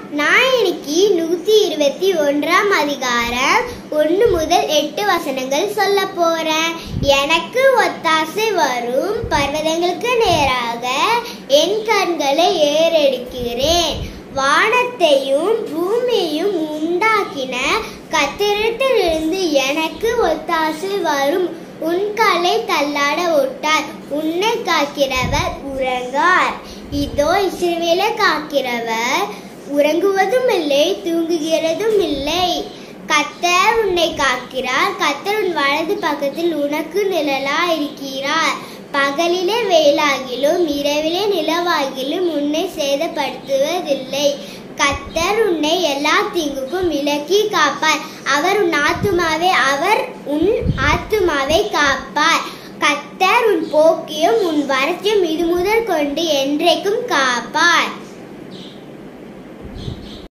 நான் இன்னைக்கு நூத்தி இருபத்தி ஒன்றாம் அதிகாரம் ஒன்று முதல் எட்டு வசனங்கள் சொல்ல போறேன் எனக்கு ஒத்தாசை வரும் பர்வதங்களுக்கு நேராக என் கண்களை ஏறெடுக்கிறேன் வானத்தையும் பூமியையும் உண்டாக்கின கத்திரத்திலிருந்து எனக்கு ஒத்தாசை வரும் உன் காலை தள்ளாட விட்டார் உன்னை காக்கிறவர் உறங்கார் இதோ இஸ்ரவேலை காக்கிறவர் உறங்குவதும் இல்லை தூங்குகிறதும் இல்லை கத்தர் உன்னை காக்கிறார் கத்தர் உன் வலது பக்கத்தில் உனக்கு நிழலா இருக்கிறார் பகலிலே வெயிலாகிலும் இரவிலே நிலவாகிலும் உன்னை சேதப்படுத்துவதில்லை கத்தர் உன்னை எல்லா தீங்குக்கும் விலக்கி காப்பார் அவர் உன் ஆத்துமாவை அவர் உன் ஆத்துமாவை காப்பார் கத்தர் உன் போக்கையும் உன் வரத்தையும் இது முதல் கொண்டு என்றைக்கும் காப்பார்